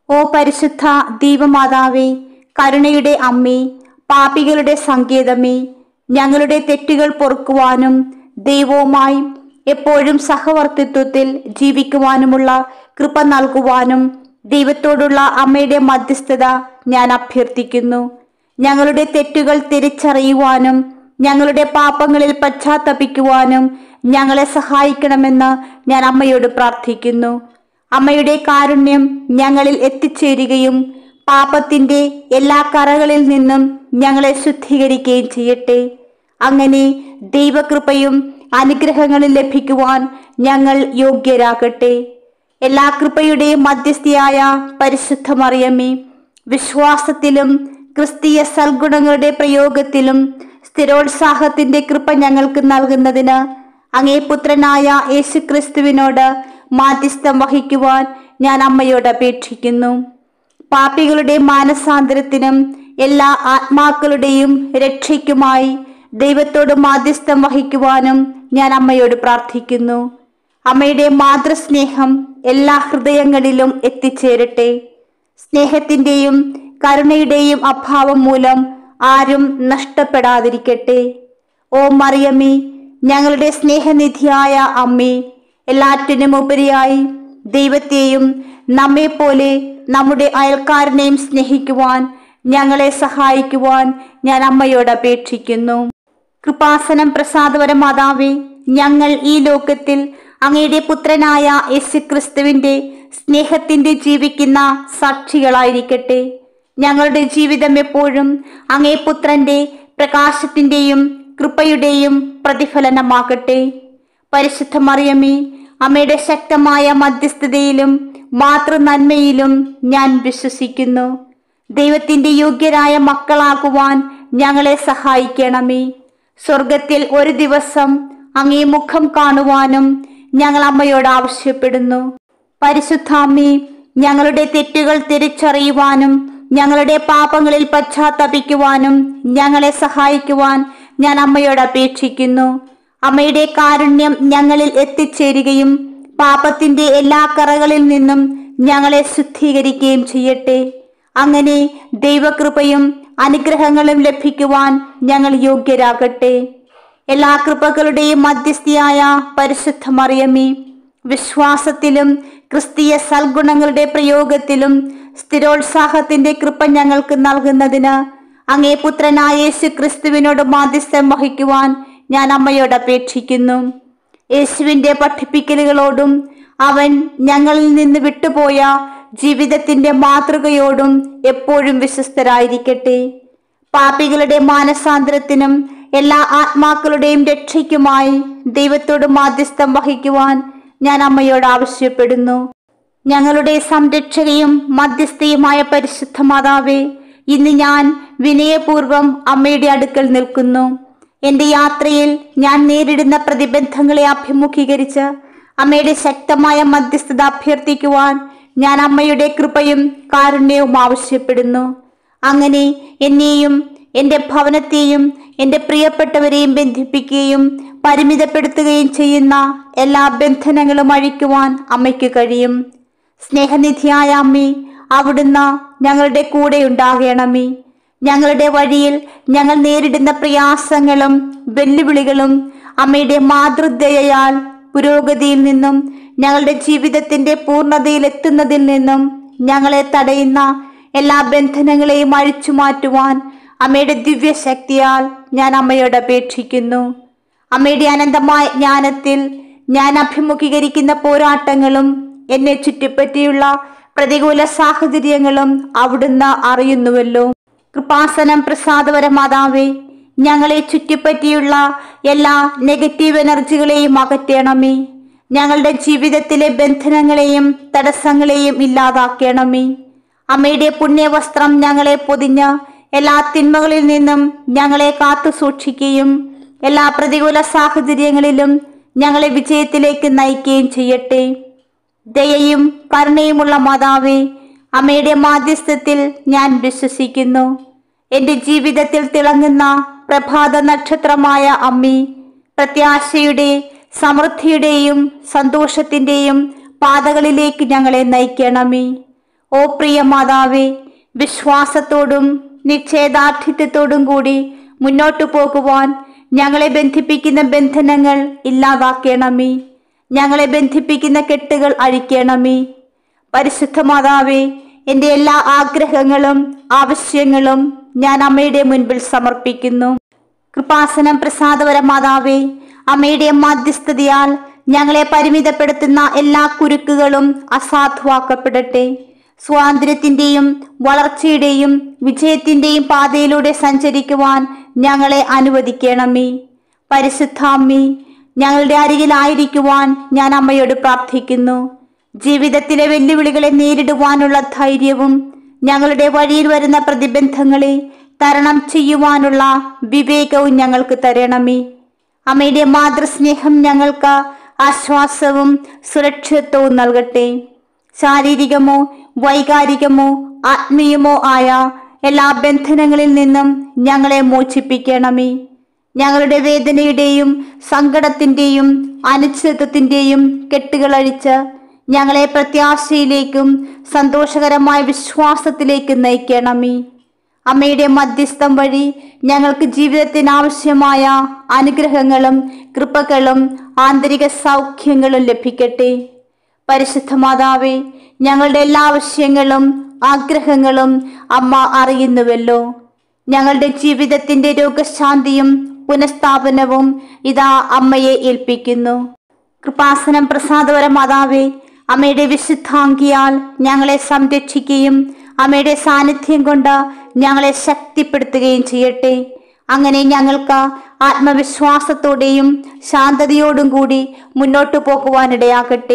ഓ പരിശുദ്ധ ദീപമാതാവേ കരുണയുടെ അമ്മേ പാപികളുടെ സങ്കേതമേ ഞങ്ങളുടെ തെറ്റുകൾ പൊറുക്കുവാനും ദൈവവുമായി എപ്പോഴും സഹവർത്തിത്വത്തിൽ ജീവിക്കുവാനുമുള്ള കൃപ നൽകുവാനും ദൈവത്തോടുള്ള അമ്മയുടെ മധ്യസ്ഥത ഞാൻ അഭ്യർത്ഥിക്കുന്നു ഞങ്ങളുടെ തെറ്റുകൾ തിരിച്ചറിയുവാനും ഞങ്ങളുടെ പാപങ്ങളിൽ പശ്ചാത്തപിക്കുവാനും ഞങ്ങളെ സഹായിക്കണമെന്ന് ഞാൻ അമ്മയോട് പ്രാർത്ഥിക്കുന്നു അമ്മയുടെ കാരുണ്യം ഞങ്ങളിൽ എത്തിച്ചേരുകയും പാപത്തിന്റെ എല്ലാ കറകളിൽ നിന്നും ഞങ്ങളെ ശുദ്ധീകരിക്കുകയും ചെയ്യട്ടെ അങ്ങനെ ദൈവകൃപയും അനുഗ്രഹങ്ങളും ലഭിക്കുവാൻ ഞങ്ങൾ യോഗ്യരാകട്ടെ എല്ലാ കൃപയുടെയും മധ്യസ്ഥയായ പരിശുദ്ധ മറിയമ്മേ വിശ്വാസത്തിലും ക്രിസ്തീയ സൽഗുണങ്ങളുടെ പ്രയോഗത്തിലും സ്ഥിരോത്സാഹത്തിന്റെ കൃപ ഞങ്ങൾക്ക് നൽകുന്നതിന് അങ്ങേ പുത്രനായ യേശുക്രിസ്തുവിനോട് മാധ്യസ്ഥം വഹിക്കുവാൻ ഞാൻ അമ്മയോട് അപേക്ഷിക്കുന്നു പാപികളുടെ മാനസാന്തരത്തിനും എല്ലാ ആത്മാക്കളുടെയും രക്ഷയ്ക്കുമായി ദൈവത്തോട് മാധ്യസ്ഥം വഹിക്കുവാനും ഞാൻ അമ്മയോട് പ്രാർത്ഥിക്കുന്നു അമ്മയുടെ മാതൃസ്നേഹം എല്ലാ ഹൃദയങ്ങളിലും എത്തിച്ചേരട്ടെ സ്നേഹത്തിന്റെയും കരുണയുടെയും അഭാവം മൂലം ആരും നഷ്ടപ്പെടാതിരിക്കട്ടെ ഓ മറിയമ്മേ ഞങ്ങളുടെ സ്നേഹനിധിയായ അമ്മേ എല്ലാറ്റിനും ഉപരിയായി ദൈവത്തെയും നമ്മെപ്പോലെ നമ്മുടെ അയൽക്കാരനെയും സ്നേഹിക്കുവാൻ ഞങ്ങളെ സഹായിക്കുവാൻ ഞാൻ അമ്മയോട് അപേക്ഷിക്കുന്നു കൃപാസനം പ്രസാദപര മാതാവേ ഞങ്ങൾ ഈ ലോകത്തിൽ അങ്ങയുടെ പുത്രനായ യേശുക്രിസ്തുവിന്റെ സ്നേഹത്തിന്റെ ജീവിക്കുന്ന സാക്ഷികളായിരിക്കട്ടെ ഞങ്ങളുടെ ജീവിതം എപ്പോഴും അങ്ങേ പുത്രന്റെ പ്രകാശത്തിന്റെയും കൃപയുടെയും പ്രതിഫലനമാകട്ടെ പരിശുദ്ധ മറിയമ്മേ അമ്മയുടെ ശക്തമായ മധ്യസ്ഥതയിലും മാതൃനന്മയിലും ഞാൻ വിശ്വസിക്കുന്നു ദൈവത്തിന്റെ യോഗ്യരായ മക്കളാകുവാൻ ഞങ്ങളെ സഹായിക്കണമേ സ്വർഗത്തിൽ ഒരു ദിവസം അങ്ങേ മുഖം കാണുവാനും ഞങ്ങൾ അമ്മയോട് ആവശ്യപ്പെടുന്നു പരിശുദ്ധാമ്മേ ഞങ്ങളുടെ തെറ്റുകൾ തിരിച്ചറിയുവാനും ഞങ്ങളുടെ പാപങ്ങളിൽ പശ്ചാത്തപിക്കുവാനും ഞങ്ങളെ സഹായിക്കുവാൻ ഞാൻ അമ്മയോട് അപേക്ഷിക്കുന്നു അമ്മയുടെ കാരുണ്യം ഞങ്ങളിൽ എത്തിച്ചേരുകയും പാപത്തിന്റെ എല്ലാ കറകളിൽ നിന്നും ഞങ്ങളെ ശുദ്ധീകരിക്കുകയും ചെയ്യട്ടെ അങ്ങനെ ദൈവകൃപയും അനുഗ്രഹങ്ങളും ലഭിക്കുവാൻ ഞങ്ങൾ യോഗ്യരാകട്ടെ എല്ലാ കൃപകളുടെയും മധ്യസ്ഥയായ പരിശുദ്ധ മറിയമ്മേ വിശ്വാസത്തിലും ക്രിസ്തീയ സൽഗുണങ്ങളുടെ പ്രയോഗത്തിലും സ്ഥിരോത്സാഹത്തിന്റെ കൃപ ഞങ്ങൾക്ക് നൽകുന്നതിന് അങ്ങേ പുത്രനായ യേശു ക്രിസ്തുവിനോട് മാധ്യസ്ഥം വഹിക്കുവാൻ ഞാൻ അമ്മയോട് അപേക്ഷിക്കുന്നു യേശുവിന്റെ പഠിപ്പിക്കലുകളോടും അവൻ ഞങ്ങളിൽ നിന്ന് വിട്ടുപോയ ജീവിതത്തിന്റെ മാതൃകയോടും എപ്പോഴും വിശ്വസ്തരായിരിക്കട്ടെ പാപികളുടെ മാനസാന്തരത്തിനും എല്ലാ ആത്മാക്കളുടെയും രക്ഷയ്ക്കുമായി ദൈവത്തോട് മാധ്യസ്ഥം വഹിക്കുവാൻ ഞാൻ അമ്മയോട് ആവശ്യപ്പെടുന്നു ഞങ്ങളുടെ സംരക്ഷകയും മധ്യസ്ഥയുമായ പരിശുദ്ധ മാതാവേ ഇന്ന് ഞാൻ വിനയപൂർവം അമ്മയുടെ അടുക്കൽ നിൽക്കുന്നു എന്റെ യാത്രയിൽ ഞാൻ നേരിടുന്ന പ്രതിബന്ധങ്ങളെ അഭിമുഖീകരിച്ച് അമ്മയുടെ ശക്തമായ മധ്യസ്ഥത അഭ്യർത്ഥിക്കുവാൻ ഞാൻ അമ്മയുടെ കൃപയും കാരുണ്യവും ആവശ്യപ്പെടുന്നു അങ്ങനെ എന്നെയും എൻ്റെ ഭവനത്തെയും എൻ്റെ പ്രിയപ്പെട്ടവരെയും ബന്ധിപ്പിക്കുകയും പരിമിതപ്പെടുത്തുകയും ചെയ്യുന്ന എല്ലാ ബന്ധനങ്ങളും അഴിക്കുവാൻ അമ്മയ്ക്ക് കഴിയും സ്നേഹനിധിയായ അമ്മേ അവിടുന്ന് ഞങ്ങളുടെ കൂടെ ഉണ്ടാകണമേ ഞങ്ങളുടെ വഴിയിൽ ഞങ്ങൾ നേരിടുന്ന പ്രയാസങ്ങളും വെല്ലുവിളികളും അമ്മയുടെ മാതൃദയയാൽ പുരോഗതിയിൽ നിന്നും ഞങ്ങളുടെ ജീവിതത്തിന്റെ പൂർണ്ണതയിൽ എത്തുന്നതിൽ നിന്നും ഞങ്ങളെ തടയുന്ന എല്ലാ ബന്ധനങ്ങളെയും അഴിച്ചു മാറ്റുവാൻ അമ്മയുടെ ദിവ്യശക്തിയാൽ ഞാൻ അമ്മയോട് അപേക്ഷിക്കുന്നു അമ്മയുടെ അനന്തമായ ജ്ഞാനത്തിൽ ഞാൻ അഭിമുഖീകരിക്കുന്ന പോരാട്ടങ്ങളും എന്നെ ചുറ്റിപ്പറ്റിയുള്ള പ്രതികൂല സാഹചര്യങ്ങളും അവിടുന്ന് അറിയുന്നുവല്ലോ കൃപാസനം പ്രസാദപര മാതാവേ ഞങ്ങളെ ചുറ്റിപ്പറ്റിയുള്ള എല്ലാ നെഗറ്റീവ് എനർജികളെയും അകറ്റണമേ ഞങ്ങളുടെ ജീവിതത്തിലെ ബന്ധനങ്ങളെയും തടസ്സങ്ങളെയും ഇല്ലാതാക്കണമേ അമ്മയുടെ പുണ്യവസ്ത്രം ഞങ്ങളെ പൊതിഞ്ഞ് എല്ലാ തിന്മകളിൽ നിന്നും ഞങ്ങളെ കാത്തു സൂക്ഷിക്കുകയും എല്ലാ പ്രതികൂല സാഹചര്യങ്ങളിലും ഞങ്ങളെ വിജയത്തിലേക്ക് നയിക്കുകയും ചെയ്യട്ടെ ദയയും കരുണയുമുള്ള മാതാവേ അമ്മയുടെ മാധ്യസ്ഥത്തിൽ ഞാൻ വിശ്വസിക്കുന്നു എൻ്റെ ജീവിതത്തിൽ തിളങ്ങുന്ന പ്രഭാത നക്ഷത്രമായ അമ്മി പ്രത്യാശയുടെ സമൃദ്ധിയുടെയും സന്തോഷത്തിൻ്റെയും പാതകളിലേക്ക് ഞങ്ങളെ നയിക്കണമേ ഓ പ്രിയ മാതാവേ വിശ്വാസത്തോടും നിശ്ചയദാർഢ്യത്തോടും കൂടി മുന്നോട്ടു പോകുവാൻ ഞങ്ങളെ ബന്ധിപ്പിക്കുന്ന ബന്ധനങ്ങൾ ഇല്ലാതാക്കണമേ ഞങ്ങളെ ബന്ധിപ്പിക്കുന്ന കെട്ടുകൾ അഴിക്കണമേ പരിശുദ്ധ മാതാവേ എൻ്റെ എല്ലാ ആഗ്രഹങ്ങളും ആവശ്യങ്ങളും ഞാൻ അമ്മയുടെ മുൻപിൽ സമർപ്പിക്കുന്നു കൃപാസനം പ്രസാദപര മാതാവേ അമ്മയുടെ മാധ്യസ്ഥതയാൽ ഞങ്ങളെ പരിമിതപ്പെടുത്തുന്ന എല്ലാ കുരുക്കുകളും അസാധുവാക്കപ്പെടട്ടെ സ്വാതന്ത്ര്യത്തിന്റെയും വളർച്ചയുടെയും വിജയത്തിന്റെയും പാതയിലൂടെ സഞ്ചരിക്കുവാൻ ഞങ്ങളെ അനുവദിക്കണമേ പരിശുദ്ധാമ്മി ഞങ്ങളുടെ അരികിലായിരിക്കുവാൻ ഞാൻ അമ്മയോട് പ്രാർത്ഥിക്കുന്നു ജീവിതത്തിലെ വെല്ലുവിളികളെ നേരിടുവാനുള്ള ധൈര്യവും ഞങ്ങളുടെ വഴിയിൽ വരുന്ന പ്രതിബന്ധങ്ങളെ തരണം ചെയ്യുവാനുള്ള വിവേകവും ഞങ്ങൾക്ക് തരണമേ അമ്മയുടെ മാതൃസ്നേഹം ഞങ്ങൾക്ക് ആശ്വാസവും സുരക്ഷിതത്വവും നൽകട്ടെ ശാരീരികമോ വൈകാരികമോ ആത്മീയമോ ആയ എല്ലാ ബന്ധനങ്ങളിൽ നിന്നും ഞങ്ങളെ മോചിപ്പിക്കണമേ ഞങ്ങളുടെ വേദനയുടെയും സങ്കടത്തിന്റെയും അനിശ്ചിതത്വത്തിന്റെയും കെട്ടുകളഴിച്ച് ഞങ്ങളെ പ്രത്യാശയിലേക്കും സന്തോഷകരമായ വിശ്വാസത്തിലേക്കും നയിക്കണമേ അമ്മയുടെ മധ്യസ്ഥം വഴി ഞങ്ങൾക്ക് ജീവിതത്തിന് ആവശ്യമായ അനുഗ്രഹങ്ങളും കൃപകളും ആന്തരിക സൗഖ്യങ്ങളും ലഭിക്കട്ടെ പരിശുദ്ധ മാതാവേ ഞങ്ങളുടെ എല്ലാ ആവശ്യങ്ങളും ആഗ്രഹങ്ങളും അമ്മ അറിയുന്നുവല്ലോ ഞങ്ങളുടെ ജീവിതത്തിന്റെ രോഗശാന്തിയും പുനഃസ്ഥാപനവും ഇതാ അമ്മയെ ഏൽപ്പിക്കുന്നു കൃപാസനം പ്രസാദപര മാതാവേ അമ്മയുടെ വിശുദ്ധാംഗിയാൽ ഞങ്ങളെ സംരക്ഷിക്കുകയും അമ്മയുടെ സാന്നിധ്യം കൊണ്ട് ഞങ്ങളെ ശക്തിപ്പെടുത്തുകയും ചെയ്യട്ടെ അങ്ങനെ ഞങ്ങൾക്ക് ആത്മവിശ്വാസത്തോടെയും ശാന്തതയോടും കൂടി മുന്നോട്ടു പോകുവാനിടയാകട്ടെ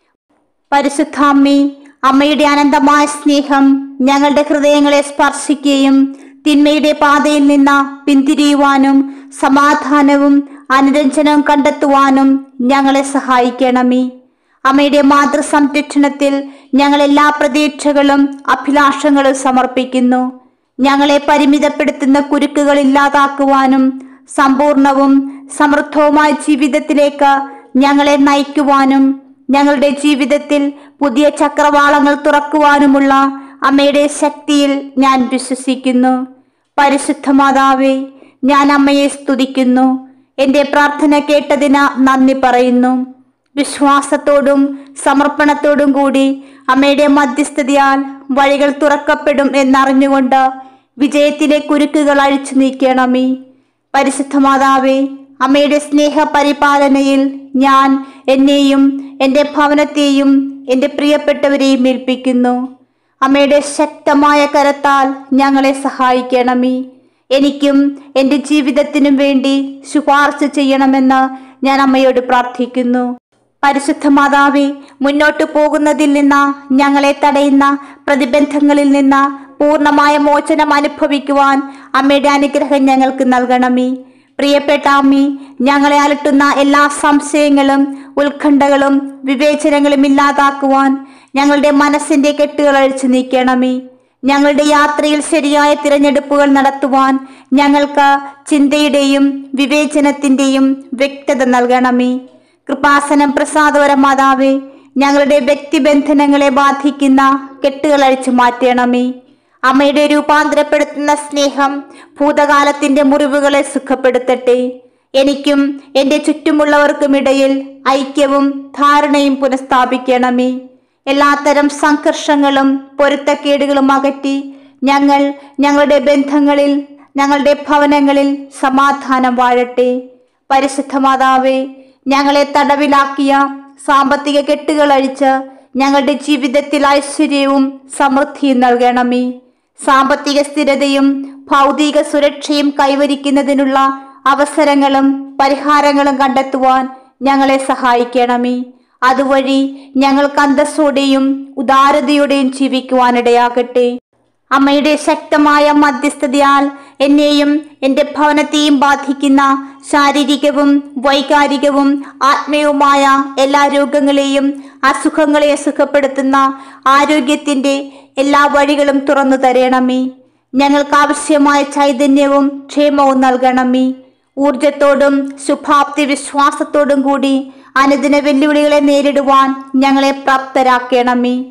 പരിശുദ്ധാമ്മി അമ്മയുടെ അനന്തമായ സ്നേഹം ഞങ്ങളുടെ ഹൃദയങ്ങളെ സ്പർശിക്കുകയും തിന്മയുടെ പാതയിൽ നിന്ന് പിന്തിരിയുവാനും സമാധാനവും അനുരഞ്ജനവും കണ്ടെത്തുവാനും ഞങ്ങളെ സഹായിക്കണമേ അമ്മയുടെ മാതൃസംരക്ഷണത്തിൽ ഞങ്ങൾ എല്ലാ പ്രതീക്ഷകളും അഭിലാഷങ്ങളും സമർപ്പിക്കുന്നു ഞങ്ങളെ പരിമിതപ്പെടുത്തുന്ന കുരുക്കുകൾ ഇല്ലാതാക്കുവാനും സമ്പൂർണവും സമൃദ്ധവുമായ ജീവിതത്തിലേക്ക് ഞങ്ങളെ നയിക്കുവാനും ഞങ്ങളുടെ ജീവിതത്തിൽ പുതിയ ചക്രവാളങ്ങൾ തുറക്കുവാനുമുള്ള അമ്മയുടെ ശക്തിയിൽ ഞാൻ വിശ്വസിക്കുന്നു പരിശുദ്ധ മാതാവേ ഞാൻ അമ്മയെ സ്തുതിക്കുന്നു എൻ്റെ പ്രാർത്ഥന കേട്ടതിന് നന്ദി പറയുന്നു വിശ്വാസത്തോടും സമർപ്പണത്തോടും കൂടി അമ്മയുടെ മധ്യസ്ഥതയാൽ വഴികൾ തുറക്കപ്പെടും എന്നറിഞ്ഞുകൊണ്ട് വിജയത്തിലെ കുരുക്കുകൾ അഴിച്ചു നീക്കണമേ പരിശുദ്ധ മാതാവേ അമ്മയുടെ സ്നേഹ പരിപാലനയിൽ ഞാൻ എന്നെയും എൻ്റെ ഭവനത്തെയും എൻ്റെ പ്രിയപ്പെട്ടവരെയും ഏൽപ്പിക്കുന്നു അമ്മയുടെ ശക്തമായ കരത്താൽ ഞങ്ങളെ സഹായിക്കണമേ എനിക്കും എൻ്റെ ജീവിതത്തിനും വേണ്ടി ശുപാർശ ചെയ്യണമെന്ന് ഞാൻ അമ്മയോട് പ്രാർത്ഥിക്കുന്നു പരിശുദ്ധ മാതാവേ മുന്നോട്ടു പോകുന്നതിൽ നിന്ന് ഞങ്ങളെ തടയുന്ന പ്രതിബന്ധങ്ങളിൽ നിന്ന് പൂർണ്ണമായ മോചനം അനുഭവിക്കുവാൻ അമ്മയുടെ അനുഗ്രഹം ഞങ്ങൾക്ക് നൽകണമേ പ്രിയപ്പെട്ട അമ്മി ഞങ്ങളെ അലട്ടുന്ന എല്ലാ സംശയങ്ങളും ഉത്കണ്ഠകളും വിവേചനങ്ങളും ഇല്ലാതാക്കുവാൻ ഞങ്ങളുടെ മനസ്സിന്റെ കെട്ടുകൾ അഴിച്ചു നീക്കണമേ ഞങ്ങളുടെ യാത്രയിൽ ശരിയായ തിരഞ്ഞെടുപ്പുകൾ നടത്തുവാൻ ഞങ്ങൾക്ക് ചിന്തയുടെയും വിവേചനത്തിന്റെയും വ്യക്തത നൽകണമേ കൃപാസനം പ്രസാദപര മാതാവേ ഞങ്ങളുടെ വ്യക്തിബന്ധനങ്ങളെ ബാധിക്കുന്ന കെട്ടുകൾ അഴിച്ചു മാറ്റണമേ അമ്മയുടെ രൂപാന്തരപ്പെടുത്തുന്ന സ്നേഹം ഭൂതകാലത്തിന്റെ മുറിവുകളെ സുഖപ്പെടുത്തട്ടെ എനിക്കും എൻ്റെ ചുറ്റുമുള്ളവർക്കുമിടയിൽ ഐക്യവും ധാരണയും പുനഃസ്ഥാപിക്കണമേ എല്ലാത്തരം സംഘർഷങ്ങളും പൊരുത്തക്കേടുകളും അകറ്റി ഞങ്ങൾ ഞങ്ങളുടെ ബന്ധങ്ങളിൽ ഞങ്ങളുടെ ഭവനങ്ങളിൽ സമാധാനം വാഴട്ടെ പരിശുദ്ധ മാതാവേ ഞങ്ങളെ തടവിലാക്കിയ സാമ്പത്തിക കെട്ടുകൾ അഴിച്ച് ഞങ്ങളുടെ ജീവിതത്തിൽ ഐശ്വര്യവും സമൃദ്ധിയും നൽകണമേ സാമ്പത്തിക സ്ഥിരതയും ഭൗതിക സുരക്ഷയും കൈവരിക്കുന്നതിനുള്ള അവസരങ്ങളും പരിഹാരങ്ങളും കണ്ടെത്തുവാൻ ഞങ്ങളെ സഹായിക്കണമേ അതുവഴി ഞങ്ങൾക്ക് അന്തസ്സോടെയും ഉദാരതയോടെയും ജീവിക്കുവാനിടയാകട്ടെ അമ്മയുടെ ശക്തമായ മധ്യസ്ഥതയാൽ എന്നെയും എൻ്റെ ഭവനത്തെയും ബാധിക്കുന്ന ശാരീരികവും വൈകാരികവും ആത്മീയവുമായ എല്ലാ രോഗങ്ങളെയും അസുഖങ്ങളെയും സുഖപ്പെടുത്തുന്ന ആരോഗ്യത്തിൻ്റെ എല്ലാ വഴികളും തുറന്നു തരണമേ ഞങ്ങൾക്ക് ആവശ്യമായ ചൈതന്യവും ക്ഷേമവും നൽകണമേ ഊർജത്തോടും ശുഭാപ്തി വിശ്വാസത്തോടും കൂടി അനുദിന വെല്ലുവിളികളെ നേരിടുവാൻ ഞങ്ങളെ പ്രാപ്തരാക്കണമേ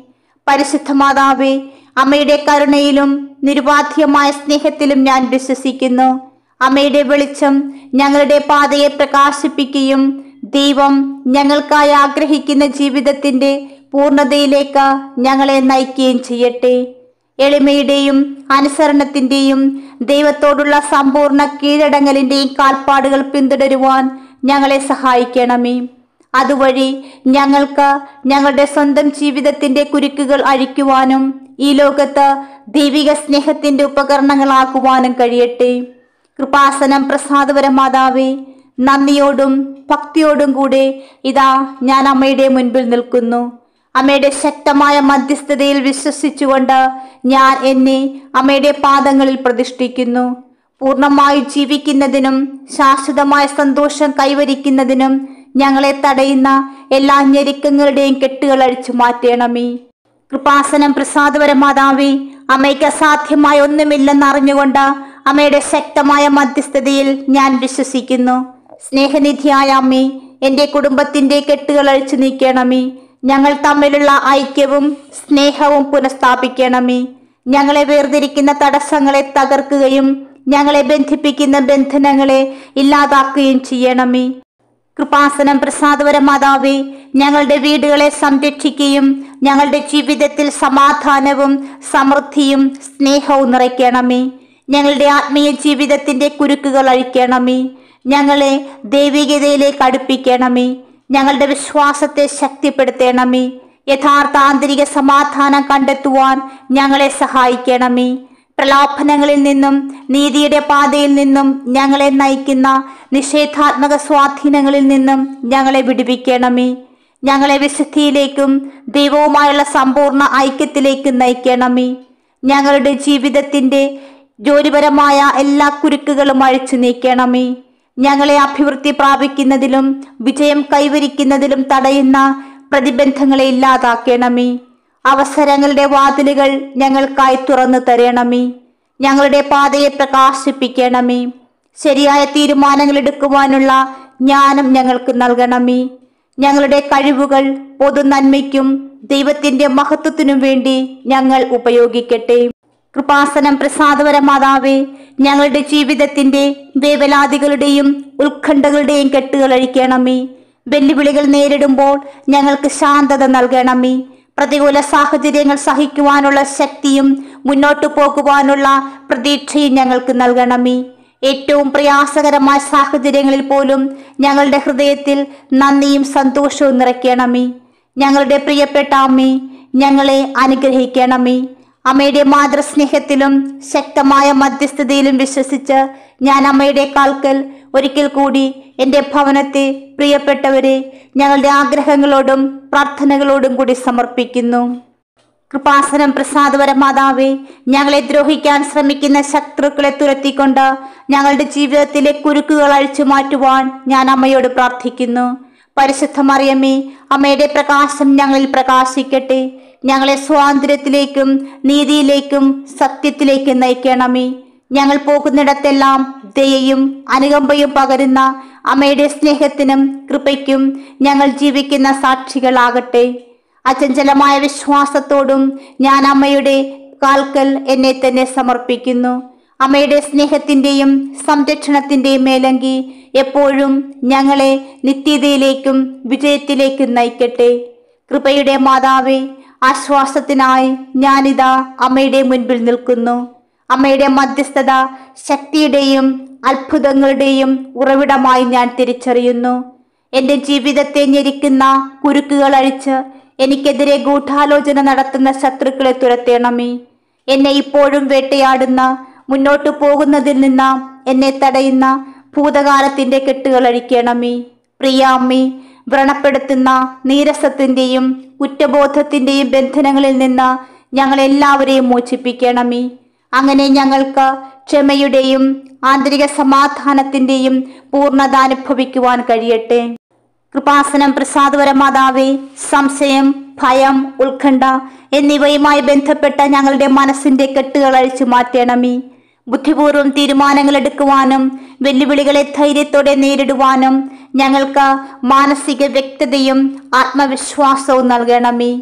പരിശുദ്ധ മാതാവേ അമ്മയുടെ കരുണയിലും നിരുപാധ്യമായ സ്നേഹത്തിലും ഞാൻ വിശ്വസിക്കുന്നു അമ്മയുടെ വെളിച്ചം ഞങ്ങളുടെ പാതയെ പ്രകാശിപ്പിക്കുകയും ദൈവം ഞങ്ങൾക്കായി ആഗ്രഹിക്കുന്ന ജീവിതത്തിന്റെ പൂർണ്ണതയിലേക്ക് ഞങ്ങളെ നയിക്കുകയും ചെയ്യട്ടെ എളിമയുടെയും അനുസരണത്തിന്റെയും ദൈവത്തോടുള്ള സമ്പൂർണ്ണ കീഴടങ്ങലിന്റെയും കാൽപ്പാടുകൾ പിന്തുടരുവാൻ ഞങ്ങളെ സഹായിക്കണമേ അതുവഴി ഞങ്ങൾക്ക് ഞങ്ങളുടെ സ്വന്തം ജീവിതത്തിന്റെ കുരുക്കുകൾ അഴിക്കുവാനും ഈ ലോകത്ത് ദൈവിക സ്നേഹത്തിന്റെ ഉപകരണങ്ങളാക്കുവാനും കഴിയട്ടെ കൃപാസനം പ്രസാദപര മാതാവേ നന്ദിയോടും ഭക്തിയോടും കൂടെ ഇതാ ഞാൻ അമ്മയുടെ മുൻപിൽ നിൽക്കുന്നു അമ്മയുടെ ശക്തമായ മധ്യസ്ഥതയിൽ വിശ്വസിച്ചുകൊണ്ട് ഞാൻ എന്നെ അമ്മയുടെ പാദങ്ങളിൽ പ്രതിഷ്ഠിക്കുന്നു പൂർണ്ണമായി ജീവിക്കുന്നതിനും ശാശ്വതമായ സന്തോഷം കൈവരിക്കുന്നതിനും ഞങ്ങളെ തടയുന്ന എല്ലാ ഞെരുക്കങ്ങളുടെയും കെട്ടുകൾ അഴിച്ചു മാറ്റണമേ കൃപാസനം പ്രസാദപര മാതാവേ അമ്മയ്ക്ക് അസാധ്യമായ ഒന്നുമില്ലെന്ന് അറിഞ്ഞുകൊണ്ട് അമ്മയുടെ ശക്തമായ മധ്യസ്ഥതയിൽ ഞാൻ വിശ്വസിക്കുന്നു സ്നേഹനിധിയായ അമ്മേ എന്റെ കുടുംബത്തിന്റെ കെട്ടുകൾ അഴിച്ചു നീക്കണമേ ഞങ്ങൾ തമ്മിലുള്ള ഐക്യവും സ്നേഹവും പുനഃസ്ഥാപിക്കണമേ ഞങ്ങളെ വേർതിരിക്കുന്ന തടസ്സങ്ങളെ തകർക്കുകയും ഞങ്ങളെ ബന്ധിപ്പിക്കുന്ന ബന്ധനങ്ങളെ ഇല്ലാതാക്കുകയും ചെയ്യണമേ കൃപാസനം പ്രസാദപര മാതാവേ ഞങ്ങളുടെ വീടുകളെ സംരക്ഷിക്കുകയും ഞങ്ങളുടെ ജീവിതത്തിൽ സമാധാനവും സമൃദ്ധിയും സ്നേഹവും നിറയ്ക്കണമേ ഞങ്ങളുടെ ആത്മീയ ജീവിതത്തിന്റെ കുരുക്കുകൾ അഴിക്കണമേ ഞങ്ങളെ ദൈവികതയിലേക്ക് അടുപ്പിക്കണമേ ഞങ്ങളുടെ വിശ്വാസത്തെ ശക്തിപ്പെടുത്തണമേ യഥാർത്ഥ ആന്തരിക സമാധാനം കണ്ടെത്തുവാൻ ഞങ്ങളെ സഹായിക്കണമേ പ്രലോഭനങ്ങളിൽ നിന്നും നീതിയുടെ പാതയിൽ നിന്നും ഞങ്ങളെ നയിക്കുന്ന നിഷേധാത്മക സ്വാധീനങ്ങളിൽ നിന്നും ഞങ്ങളെ വിടുവിക്കണമേ ഞങ്ങളെ വിശുദ്ധിയിലേക്കും ദൈവവുമായുള്ള സമ്പൂർണ്ണ ഐക്യത്തിലേക്കും നയിക്കണമേ ഞങ്ങളുടെ ജീവിതത്തിന്റെ ജോലിപരമായ എല്ലാ കുരുക്കുകളും അഴിച്ചു നീക്കണമേ ഞങ്ങളെ അഭിവൃദ്ധി പ്രാപിക്കുന്നതിലും വിജയം കൈവരിക്കുന്നതിലും തടയുന്ന പ്രതിബന്ധങ്ങളെ ഇല്ലാതാക്കണമേ അവസരങ്ങളുടെ വാതിലുകൾ ഞങ്ങൾക്കായി തുറന്നു തരണമേ ഞങ്ങളുടെ പാതയെ പ്രകാശിപ്പിക്കണമേ ശരിയായ തീരുമാനങ്ങൾ എടുക്കുവാനുള്ള ജ്ഞാനം ഞങ്ങൾക്ക് നൽകണമേ ഞങ്ങളുടെ കഴിവുകൾ പൊതു നന്മയ്ക്കും ദൈവത്തിന്റെ മഹത്വത്തിനും വേണ്ടി ഞങ്ങൾ ഉപയോഗിക്കട്ടെ കൃപാസനം പ്രസാദപര മാതാവേ ഞങ്ങളുടെ ജീവിതത്തിന്റെ വേവലാതികളുടെയും ഉത്കണ്ഠകളുടെയും കെട്ടുകൾ അഴിക്കണമേ വെല്ലുവിളികൾ നേരിടുമ്പോൾ ഞങ്ങൾക്ക് ശാന്തത നൽകണമേ പ്രതികൂല സാഹചര്യങ്ങൾ സഹിക്കുവാനുള്ള ശക്തിയും മുന്നോട്ടു പോകുവാനുള്ള പ്രതീക്ഷയും ഞങ്ങൾക്ക് നൽകണമേ ഏറ്റവും പ്രയാസകരമായ സാഹചര്യങ്ങളിൽ പോലും ഞങ്ങളുടെ ഹൃദയത്തിൽ നന്ദിയും സന്തോഷവും നിറയ്ക്കണമേ ഞങ്ങളുടെ പ്രിയപ്പെട്ട അമ്മേ ഞങ്ങളെ അനുഗ്രഹിക്കണമേ അമ്മയുടെ മാതൃസ്നേഹത്തിലും ശക്തമായ മധ്യസ്ഥതയിലും വിശ്വസിച്ച് ഞാൻ അമ്മയുടെ കാൽക്കൽ ഒരിക്കൽ കൂടി എൻ്റെ ഭവനത്തെ പ്രിയപ്പെട്ടവരെ ഞങ്ങളുടെ ആഗ്രഹങ്ങളോടും പ്രാർത്ഥനകളോടും കൂടി സമർപ്പിക്കുന്നു കൃപാസനം പ്രസാദപര മാതാവേ ഞങ്ങളെ ദ്രോഹിക്കാൻ ശ്രമിക്കുന്ന ശത്രുക്കളെ തുരത്തിക്കൊണ്ട് ഞങ്ങളുടെ ജീവിതത്തിലെ കുരുക്കുകൾ അഴിച്ചു മാറ്റുവാൻ ഞാൻ അമ്മയോട് പ്രാർത്ഥിക്കുന്നു പരിശുദ്ധ മറിയമ്മേ അമ്മയുടെ പ്രകാശം ഞങ്ങളിൽ പ്രകാശിക്കട്ടെ ഞങ്ങളെ സ്വാതന്ത്ര്യത്തിലേക്കും നീതിയിലേക്കും സത്യത്തിലേക്കും നയിക്കണമേ ഞങ്ങൾ പോകുന്നിടത്തെല്ലാം ദയയും അനുകമ്പയും പകരുന്ന അമ്മയുടെ സ്നേഹത്തിനും കൃപയ്ക്കും ഞങ്ങൾ ജീവിക്കുന്ന സാക്ഷികളാകട്ടെ അചഞ്ചലമായ വിശ്വാസത്തോടും ഞാൻ അമ്മയുടെ കാൽക്കൽ എന്നെ തന്നെ സമർപ്പിക്കുന്നു അമ്മയുടെ സ്നേഹത്തിന്റെയും സംരക്ഷണത്തിന്റെയും മേലങ്കി എപ്പോഴും ഞങ്ങളെ നിത്യതയിലേക്കും വിജയത്തിലേക്കും നയിക്കട്ടെ കൃപയുടെ മാതാവേ ആശ്വാസത്തിനായി ഞാനിതാ അമ്മയുടെ മുൻപിൽ നിൽക്കുന്നു അമ്മയുടെ മധ്യസ്ഥത ശക്തിയുടെയും അത്ഭുതങ്ങളുടെയും ഉറവിടമായി ഞാൻ തിരിച്ചറിയുന്നു എന്റെ ജീവിതത്തെ ഞെരിക്കുന്ന കുരുക്കുകൾ അഴിച്ച് എനിക്കെതിരെ ഗൂഢാലോചന നടത്തുന്ന ശത്രുക്കളെ തുരത്തേണമേ എന്നെ ഇപ്പോഴും വേട്ടയാടുന്ന മുന്നോട്ടു പോകുന്നതിൽ നിന്ന് എന്നെ തടയുന്ന ഭൂതകാലത്തിന്റെ കെട്ടുകൾ അഴിക്കണമേ പ്രിയ അമ്മേ വ്രണപ്പെടുത്തുന്ന നീരസത്തിന്റെയും കുറ്റബോധത്തിന്റെയും ബന്ധനങ്ങളിൽ നിന്ന് ഞങ്ങളെല്ലാവരെയും മോചിപ്പിക്കണമേ അങ്ങനെ ഞങ്ങൾക്ക് ക്ഷമയുടെയും ആന്തരിക സമാധാനത്തിന്റെയും പൂർണ്ണത അനുഭവിക്കുവാൻ കഴിയട്ടെ കൃപാസനം പ്രസാദപര മാതാവേ സംശയം ഭയം ഉത്കണ്ഠ എന്നിവയുമായി ബന്ധപ്പെട്ട ഞങ്ങളുടെ മനസ്സിന്റെ കെട്ടുകൾ അഴിച്ചു മാറ്റണമേ ബുദ്ധിപൂർവ്വം തീരുമാനങ്ങൾ എടുക്കുവാനും വെല്ലുവിളികളെ ധൈര്യത്തോടെ നേരിടുവാനും ഞങ്ങൾക്ക് മാനസിക വ്യക്തതയും ആത്മവിശ്വാസവും നൽകണമേ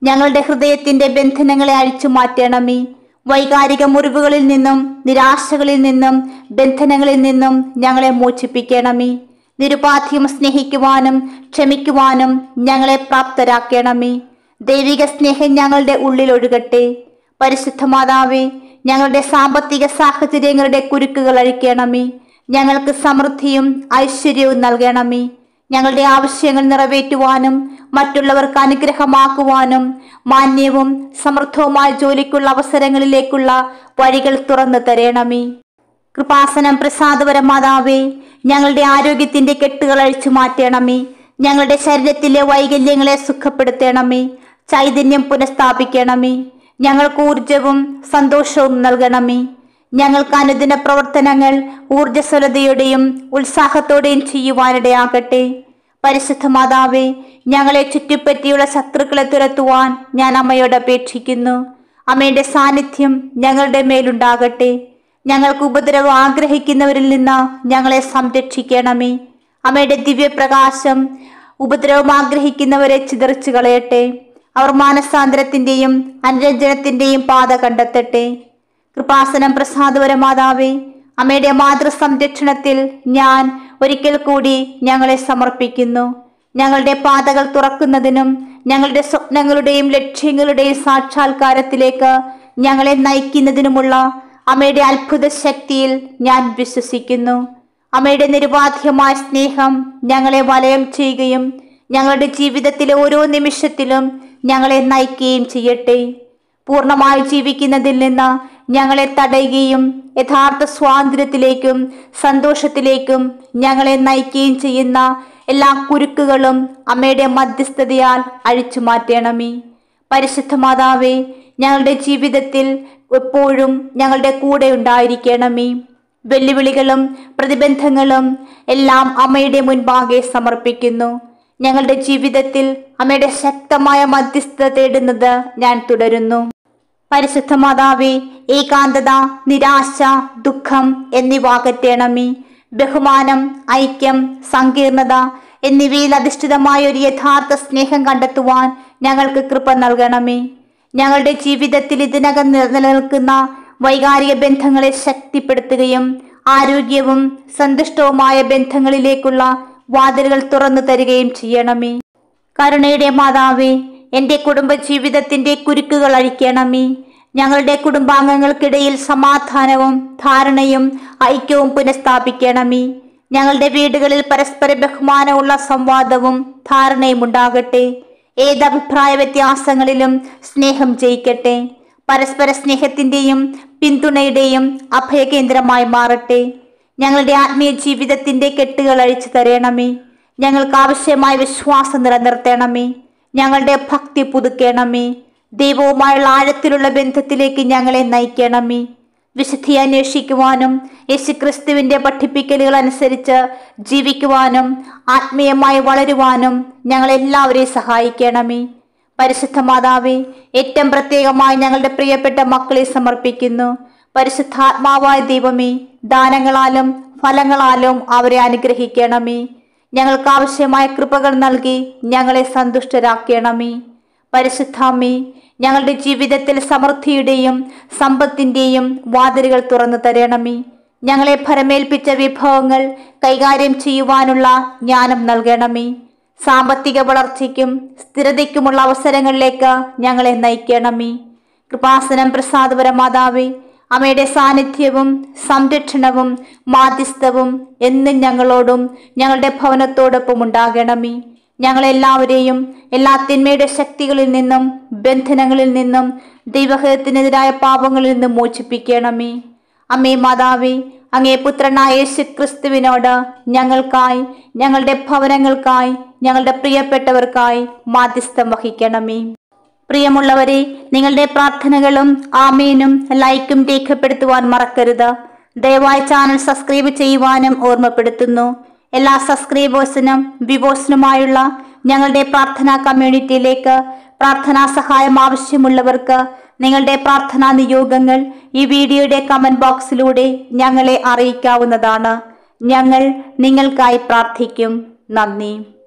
ഞങ്ങളുടെ ഹൃദയത്തിന്റെ ബന്ധനങ്ങളെ അഴിച്ചു മാറ്റണമേ വൈകാരിക മുറിവുകളിൽ നിന്നും നിരാശകളിൽ നിന്നും ബന്ധനങ്ങളിൽ നിന്നും ഞങ്ങളെ മോചിപ്പിക്കണമേ നിരുപാധികം സ്നേഹിക്കുവാനും ക്ഷമിക്കുവാനും ഞങ്ങളെ പ്രാപ്തരാക്കണമേ ദൈവിക സ്നേഹം ഞങ്ങളുടെ ഉള്ളിൽ ഒഴുകട്ടെ പരിശുദ്ധ മാതാവേ ഞങ്ങളുടെ സാമ്പത്തിക സാഹചര്യങ്ങളുടെ കുരുക്കുകൾ അഴിക്കണമേ ഞങ്ങൾക്ക് സമൃദ്ധിയും ഐശ്വര്യവും നൽകണമേ ഞങ്ങളുടെ ആവശ്യങ്ങൾ നിറവേറ്റുവാനും മറ്റുള്ളവർക്ക് അനുഗ്രഹമാക്കുവാനും മാന്യവും സമൃദ്ധവുമായ ജോലിക്കുള്ള അവസരങ്ങളിലേക്കുള്ള വഴികൾ തുറന്നു തരണമേ കൃപാസനം പ്രസാദപര മാതാവേ ഞങ്ങളുടെ ആരോഗ്യത്തിന്റെ കെട്ടുകൾ അഴിച്ചു മാറ്റണമേ ഞങ്ങളുടെ ശരീരത്തിലെ വൈകല്യങ്ങളെ സുഖപ്പെടുത്തണമേ ചൈതന്യം പുനഃസ്ഥാപിക്കണമേ ഞങ്ങൾക്ക് ഊർജവും സന്തോഷവും നൽകണമേ ഞങ്ങൾക്ക് അനുദിന പ്രവർത്തനങ്ങൾ ഊർജ്ജസ്വലതയോടെയും ഉത്സാഹത്തോടെയും ചെയ്യുവാനിടയാകട്ടെ പരിശുദ്ധ മാതാവേ ഞങ്ങളെ ചുറ്റിപ്പറ്റിയുള്ള ശത്രുക്കളെ തുരത്തുവാൻ ഞാൻ അമ്മയോട് അപേക്ഷിക്കുന്നു അമ്മയുടെ സാന്നിധ്യം ഞങ്ങളുടെ മേലുണ്ടാകട്ടെ ഞങ്ങൾക്ക് ഉപദ്രവം ആഗ്രഹിക്കുന്നവരിൽ നിന്ന് ഞങ്ങളെ സംരക്ഷിക്കണമേ അമ്മയുടെ ദിവ്യപ്രകാശം ഉപദ്രവം ആഗ്രഹിക്കുന്നവരെ ചിതറിച്ചു കളയട്ടെ അവർ മാനസാന്തരത്തിന്റെയും അനുരഞ്ജനത്തിന്റെയും പാത കണ്ടെത്തട്ടെ കൃപാസനം പ്രസാദപര മാതാവേ അമ്മയുടെ മാതൃ സംരക്ഷണത്തിൽ ഞാൻ ഒരിക്കൽ കൂടി ഞങ്ങളെ സമർപ്പിക്കുന്നു ഞങ്ങളുടെ പാതകൾ തുറക്കുന്നതിനും ഞങ്ങളുടെ സ്വപ്നങ്ങളുടെയും ലക്ഷ്യങ്ങളുടെയും സാക്ഷാത്കാരത്തിലേക്ക് ഞങ്ങളെ നയിക്കുന്നതിനുമുള്ള അമ്മയുടെ അത്ഭുത ശക്തിയിൽ ഞാൻ വിശ്വസിക്കുന്നു അമ്മയുടെ നിരുപാധ്യമായ സ്നേഹം ഞങ്ങളെ വലയം ചെയ്യുകയും ഞങ്ങളുടെ ജീവിതത്തിലെ ഓരോ നിമിഷത്തിലും ഞങ്ങളെ നയിക്കുകയും ചെയ്യട്ടെ പൂർണ്ണമായി ജീവിക്കുന്നതിൽ നിന്ന് ഞങ്ങളെ തടയുകയും യഥാർത്ഥ സ്വാതന്ത്ര്യത്തിലേക്കും സന്തോഷത്തിലേക്കും ഞങ്ങളെ നയിക്കുകയും ചെയ്യുന്ന എല്ലാ കുരുക്കുകളും അമ്മയുടെ മധ്യസ്ഥതയാൽ അഴിച്ചു മാറ്റണമേ പരിശുദ്ധ മാതാവേ ഞങ്ങളുടെ ജീവിതത്തിൽ എപ്പോഴും ഞങ്ങളുടെ കൂടെ ഉണ്ടായിരിക്കണമേ വെല്ലുവിളികളും പ്രതിബന്ധങ്ങളും എല്ലാം അമ്മയുടെ മുൻപാകെ സമർപ്പിക്കുന്നു ഞങ്ങളുടെ ജീവിതത്തിൽ അമ്മയുടെ ശക്തമായ മധ്യസ്ഥത തേടുന്നത് ഞാൻ തുടരുന്നു പരിശുദ്ധ മാതാവേ ഏകാന്തത നിരാശ ദുഃഖം എന്നിവ അകറ്റണമേ ബഹുമാനം ഐക്യം സങ്കീർണത എന്നിവയിൽ അധിഷ്ഠിതമായ ഒരു യഥാർത്ഥ സ്നേഹം കണ്ടെത്തുവാൻ ഞങ്ങൾക്ക് കൃപ നൽകണമേ ഞങ്ങളുടെ ജീവിതത്തിൽ ഇതിനകം നില- നിലനിൽക്കുന്ന വൈകാരിക ബന്ധങ്ങളെ ശക്തിപ്പെടുത്തുകയും ആരോഗ്യവും സന്തുഷ്ടവുമായ ബന്ധങ്ങളിലേക്കുള്ള വാതിലുകൾ തുറന്നു തരികയും ചെയ്യണമേ കരുണയുടെ മാതാവേ എൻ്റെ കുടുംബ ജീവിതത്തിൻ്റെ കുരുക്കുകൾ അഴിക്കണമേ ഞങ്ങളുടെ കുടുംബാംഗങ്ങൾക്കിടയിൽ സമാധാനവും ധാരണയും ഐക്യവും പുനഃസ്ഥാപിക്കണമേ ഞങ്ങളുടെ വീടുകളിൽ പരസ്പര ബഹുമാനമുള്ള സംവാദവും ധാരണയും ഉണ്ടാകട്ടെ ഏത് അഭിപ്രായ വ്യത്യാസങ്ങളിലും സ്നേഹം ജയിക്കട്ടെ പരസ്പര സ്നേഹത്തിൻ്റെയും പിന്തുണയുടെയും അഭയകേന്ദ്രമായി മാറട്ടെ ഞങ്ങളുടെ ആത്മീയ ജീവിതത്തിന്റെ കെട്ടുകൾ അഴിച്ചു തരണമേ ഞങ്ങൾക്ക് ആവശ്യമായ വിശ്വാസം നിലനിർത്തണമേ ഞങ്ങളുടെ ഭക്തി പുതുക്കണമേ ദൈവവുമായുള്ള ആഴത്തിലുള്ള ബന്ധത്തിലേക്ക് ഞങ്ങളെ നയിക്കണമേ വിശുദ്ധി അന്വേഷിക്കുവാനും യേശുക്രിസ്തുവിന്റെ പഠിപ്പിക്കലുകൾ അനുസരിച്ച് ജീവിക്കുവാനും ആത്മീയമായി വളരുവാനും ഞങ്ങളെല്ലാവരെയും സഹായിക്കണമേ പരിശുദ്ധ മാതാവേ ഏറ്റവും പ്രത്യേകമായി ഞങ്ങളുടെ പ്രിയപ്പെട്ട മക്കളെ സമർപ്പിക്കുന്നു പരിശുദ്ധാത്മാവായ ദൈവമേ ദാനങ്ങളാലും ഫലങ്ങളാലും അവരെ അനുഗ്രഹിക്കണമേ ഞങ്ങൾക്ക് ആവശ്യമായ കൃപകൾ നൽകി ഞങ്ങളെ സന്തുഷ്ടരാക്കണമേ പരിശുദ്ധാമ്മേ ഞങ്ങളുടെ ജീവിതത്തിൽ സമൃദ്ധിയുടെയും സമ്പത്തിൻ്റെയും വാതിലുകൾ തുറന്നു തരണമേ ഞങ്ങളെ ഭരമേൽപ്പിച്ച വിഭവങ്ങൾ കൈകാര്യം ചെയ്യുവാനുള്ള ജ്ഞാനം നൽകണമേ സാമ്പത്തിക വളർച്ചയ്ക്കും സ്ഥിരതയ്ക്കുമുള്ള അവസരങ്ങളിലേക്ക് ഞങ്ങളെ നയിക്കണമേ കൃപാസനം പ്രസാദപര മാതാവേ അമ്മയുടെ സാന്നിധ്യവും സംരക്ഷണവും മാധ്യസ്ഥവും എന്നും ഞങ്ങളോടും ഞങ്ങളുടെ ഭവനത്തോടൊപ്പം ഉണ്ടാകണമേ ഞങ്ങളെല്ലാവരെയും എല്ലാ തിന്മയുടെ ശക്തികളിൽ നിന്നും ബന്ധനങ്ങളിൽ നിന്നും ദൈവഹത്തിനെതിരായ പാപങ്ങളിൽ നിന്നും മോചിപ്പിക്കണമേ അമ്മേ മാതാവേ അങ്ങേ പുത്രനായ യേശു ക്രിസ്തുവിനോട് ഞങ്ങൾക്കായി ഞങ്ങളുടെ ഭവനങ്ങൾക്കായി ഞങ്ങളുടെ പ്രിയപ്പെട്ടവർക്കായി മാധ്യസ്ഥം വഹിക്കണമേ പ്രിയമുള്ളവരെ നിങ്ങളുടെ പ്രാർത്ഥനകളും ആമേനും ലൈക്കും രേഖപ്പെടുത്തുവാൻ മറക്കരുത് ദയവായി ചാനൽ സബ്സ്ക്രൈബ് ചെയ്യുവാനും ഓർമ്മപ്പെടുത്തുന്നു എല്ലാ സബ്സ്ക്രൈബേഴ്സിനും വിവോസിനുമായുള്ള ഞങ്ങളുടെ പ്രാർത്ഥനാ കമ്മ്യൂണിറ്റിയിലേക്ക് പ്രാർത്ഥനാ സഹായം ആവശ്യമുള്ളവർക്ക് നിങ്ങളുടെ പ്രാർത്ഥനാ നിയോഗങ്ങൾ ഈ വീഡിയോയുടെ കമന്റ് ബോക്സിലൂടെ ഞങ്ങളെ അറിയിക്കാവുന്നതാണ് ഞങ്ങൾ നിങ്ങൾക്കായി പ്രാർത്ഥിക്കും നന്ദി